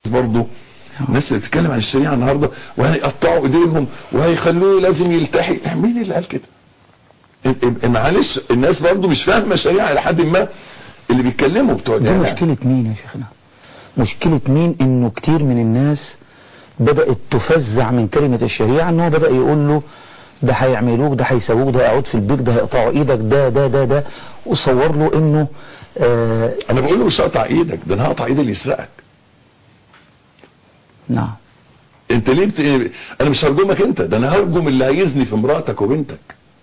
برضه الناس اللي بتتكلم عن الشريعه النهارده وهيقطعوا ايديهم وهيخلوه لازم يلتحي مين اللي قال كده؟ ال- ال- معلش الناس برضه مش فاهمه الشريعه الى حد ما اللي بيتكلموا بتوع دي الجامعة. مشكلة مين يا شيخنا مشكلة مين انه كتير من الناس بدأت تفزع من كلمة الشريعة ان هو بدأ يقول له ده هيعملوك ده هيسووك ده هيقعد في البيت ده هيقطعوا ايدك ده ده ده ده وصور له انه آه انا بقول له مش هقطع ايدك ده انا هقطع ايد اللي يسرقك نعم انت ليه بت... انا مش هرجمك انت ده انا هرجم اللي هيزني في مراتك وبنتك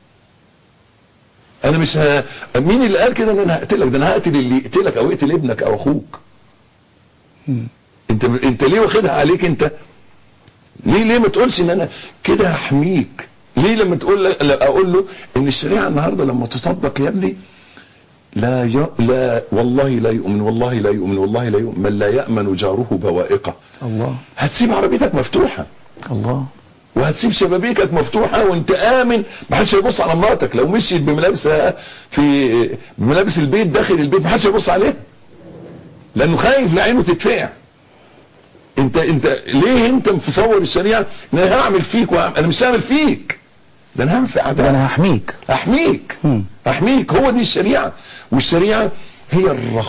انا مش ه... مين اللي قال كده ان انا هقتلك ده انا هقتل اللي يقتلك او يقتل ابنك او اخوك مم. انت انت ليه واخدها عليك انت ليه ليه ما تقولش ان انا كده هحميك ليه لما تقول ل- لا اقول له ان الشريعه النهارده لما تطبق يا ابني لا ي... لا والله لا يؤمن والله لا يؤمن والله لا يؤمن من لا يامن جاره بوائقه الله هتسيب عربيتك مفتوحه الله وهتسيب شبابيكك مفتوحه وانت امن ما حدش هيبص على مراتك لو مشيت بملابسها في بملابس البيت داخل البيت ما حدش هيبص عليها لانه خايف لعينه تتفقع انت انت ليه انت مصور الشريعه ان انا هعمل فيك وهعمل انا مش هعمل فيك ده انا هعمل في ده اعدائك انا هحميك احميك مم. احميك هو دي الشريعه والشريعه هي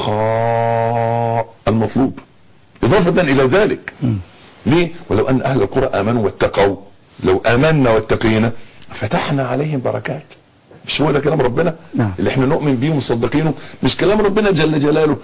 الرخاء المطلوب اضافه الى ذلك مم. ليه ولو ان اهل القرى امنوا واتقوا لو امنا واتقينا فتحنا عليهم بركات مش هو ده كلام ربنا نعم. اللي احنا نؤمن بيه ومصدقينه مش كلام ربنا جل جلاله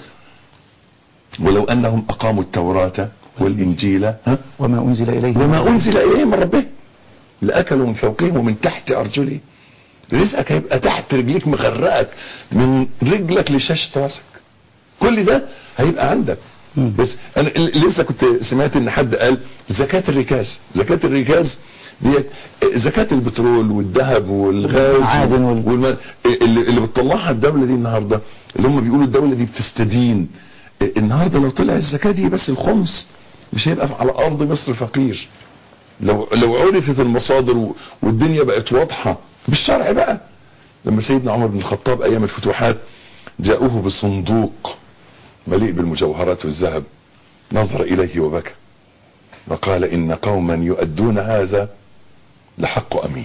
ولو انهم اقاموا التوراة والانجيل ها وما انزل اليه وما انزل اليهم من ربهم لاكلوا من فوقهم ومن تحت ارجلهم رزقك هيبقى تحت رجليك مغرقك من رجلك لشاشة راسك كل ده هيبقى عندك مم. بس انا ل- لسه كنت سمعت ان حد قال زكاة الركاز زكاة الركاز ديت زكاة البترول والذهب والغاز والمعادن وال- والم... اللي, اللي بتطلعها الدولة دي النهاردة اللي هم بيقولوا الدولة دي بتستدين النهاردة لو طلع الزكاة دي بس الخمس مش هيبقى على ارض مصر فقير لو لو عرفت المصادر و- والدنيا بقت واضحة بالشرع بقى لما سيدنا عمر بن الخطاب ايام الفتوحات جاءوه بصندوق مليء بالمجوهرات والذهب نظر اليه وبكى وقال ان قوما يؤدون هذا لحق امين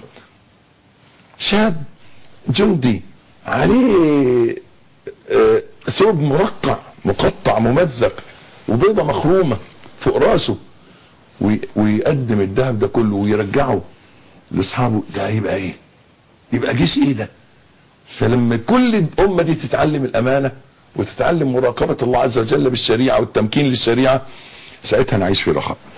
شاب جندي عليه آه، ثوب مرقع مقطع ممزق وبيضة مخرومة فوق راسه وي- ويقدم الذهب ده كله ويرجعه لاصحابه ده هيبقى ايه يبقى جيش ايه ده فلما كل الامه دي تتعلم الامانه وتتعلم مراقبه الله عز وجل بالشريعه والتمكين للشريعه ساعتها نعيش في رخاء